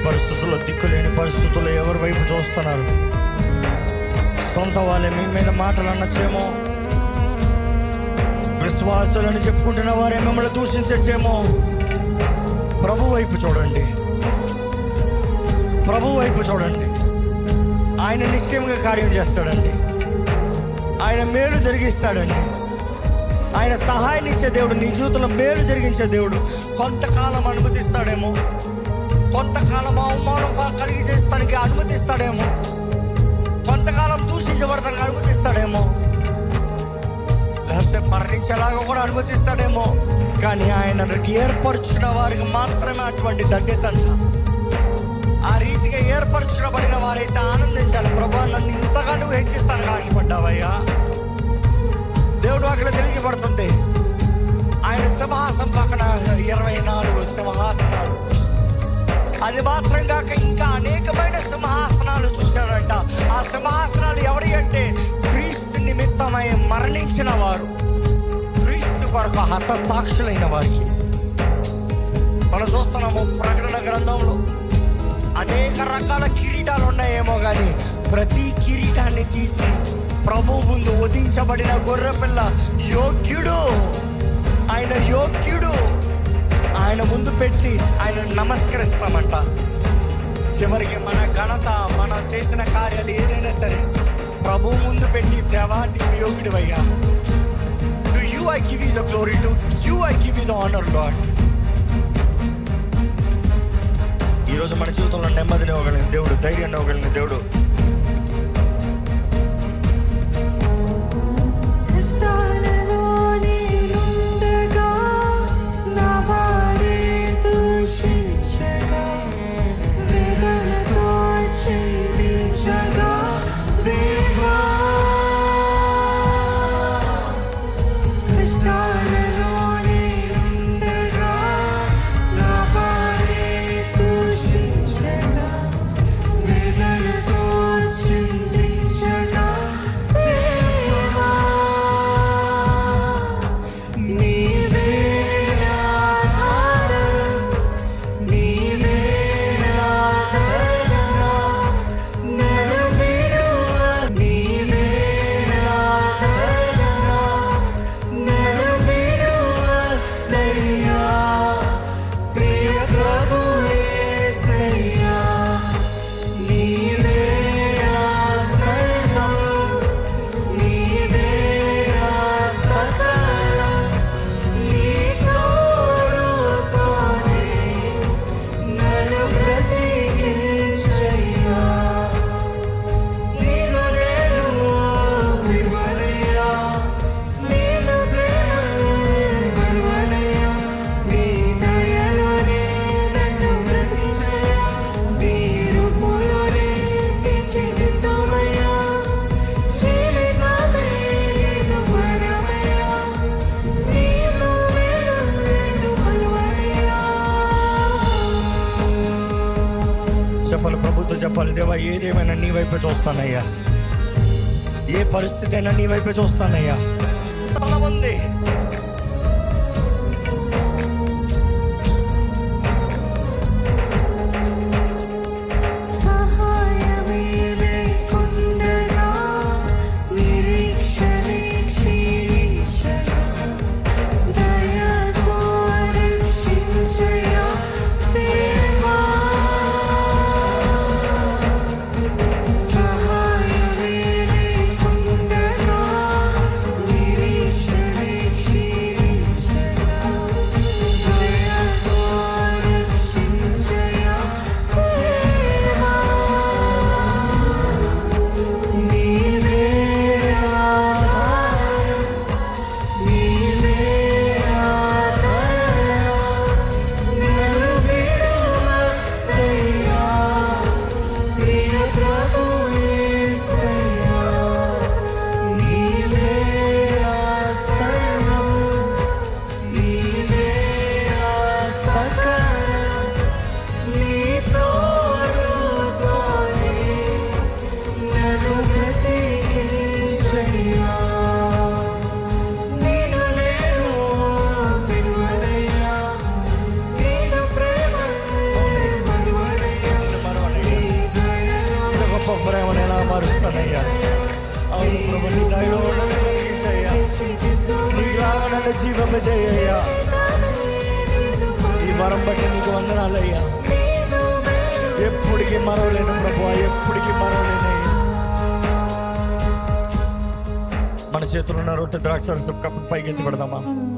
పరిస్థితుల్లో దిక్కులేని పరిస్థితుల్లో ఎవరి వైపు చూస్తున్నారు సొంత వాళ్ళే మీ మీద మాటలు అనొచ్చేమో విశ్వాసులని చెప్పుకుంటున్న వారే మిమ్మల్ని దూషించచ్చేమో ప్రభు వైపు చూడండి ప్రభు వైపు చూడండి ఆయన నిశ్చయంగా కార్యం చేస్తాడండి ఆయన మేలు జరిగిస్తాడండి ఆయన సహాయాన్ని ఇచ్చే దేవుడు నీ జీవితంలో మేలు జరిగించే దేవుడు కొంతకాలం అనుమతిస్తాడేమో కొంతకాలం అవమానం ప- కలిగి చేస్తానికి అనుమతిస్తాడేమో కొంతకాలం దూషించబడతానికి అనుమతిస్తాడేమో లేకపోతే మరణించేలాగా కూడా అనుమతిస్తాడేమో కానీ ఆయన ఏర్పరచుకున్న వారికి మాత్రమే అటువంటి దగ్గెతంట ఆ రీతిగా ఏర్పరచుకోబడిన వారైతే ఆనందించాలి ప్రభా నన్ను ఇంతగా నువ్వు హెచ్చిస్తానికి ఆశపడ్డావయ్యా దేవుడు అక్కడ తెలియబడుతుంది ఆయన సింహాసం పక్కన ఇరవై నాలుగు సింహాసనాలు అది మాత్రం కాక ఇంకా అనేకమైన సింహాసనాలు చూశాడంట ఆ సింహాసనాలు ఎవరి అంటే క్రీస్తు నిమిత్తమై మరణించిన వారు క్రీస్తు కొరకు హత సాక్షులైన వారికి మనం చూస్తున్నాము ప్రకటన గ్రంథంలో అనేక రకాల కిరీటాలు ఉన్నాయేమో కానీ ప్రతి కిరీటాన్ని తీసి ప్రభు ముందు వధించబడిన గొర్రెపిల్ల యోగ్యుడు ఆయన యోగ్యుడు ఆయన ముందు పెట్టి ఆయన నమస్కరిస్తామంట చివరికి మన ఘనత మనం చేసిన కార్యాలు ఏదైనా సరే ప్రభు ముందు పెట్టి దేవా నీవు యోగ్యుడివయ్యా to you I give you the glory to you I give you the honour lord ఈరోజు మన జీవితంలో నెమ్మదిని ఇవ్వగలిగిన దేవుడు ధైర్యాన్ని ఇవ్వగలిగిన దేవుడు కష్టాలలో నేనుండగా నా వారే దూషించగా వేదనతో చింతించగా దేవా కష్టాలలో నేనుండగా నా వారే దూషించగా వేదనతో చింతించగా దేవా నీవే నా ఆధారం నీవే నా ఆధారణ నన్ను విడువ నీవే నా ఆధారణ నన్ను విడువద్దయ్యా ప్రియ ప్రభు యేసయ్యా నీవే నా శరణం నీవే నా సకలం నీ తోడుతోనే నన్ను బ్రతికించయ్యా నీలో నేను విడువలయ్యా నీలో ప్రేమ బరువలయ్యా నీ దయలోనే నన్ను బ్రతికించయ్యా నీ రూపులోనే తీర్చిదిద్దుమయ్యా జీవితమే నీదు వరమయ్యా నీలో నేను నేను బరువలయ్యా చెప్పాలి ప్రభుత్వం చెప్పాలి దేవా ఏదేమైనా నీ వైపు చూస్తానయ్యా ఏ పరిస్థితి అయినా నీ వైపు చూస్తానయ్యా బలం ఉంది సహాయమే లేకుండగా నిరీక్షణే క్షీణించగా దయతో రక్షించయా దేవా సహాయమే లేకుండగా నిరీక్షణే క్షీణించగా జీవింపజేయ్యా ఈ వరం బట్టి నీకు వందనాలయ్యా ఎప్పటికీ మరవలేను ప్రభు ఎప్పటికీ మరవలేనయ్యా మన చేతులు ఉన్న రొట్టె ద్రాక్ష రసం కప్పు పైకి ఎత్తి పెడదామా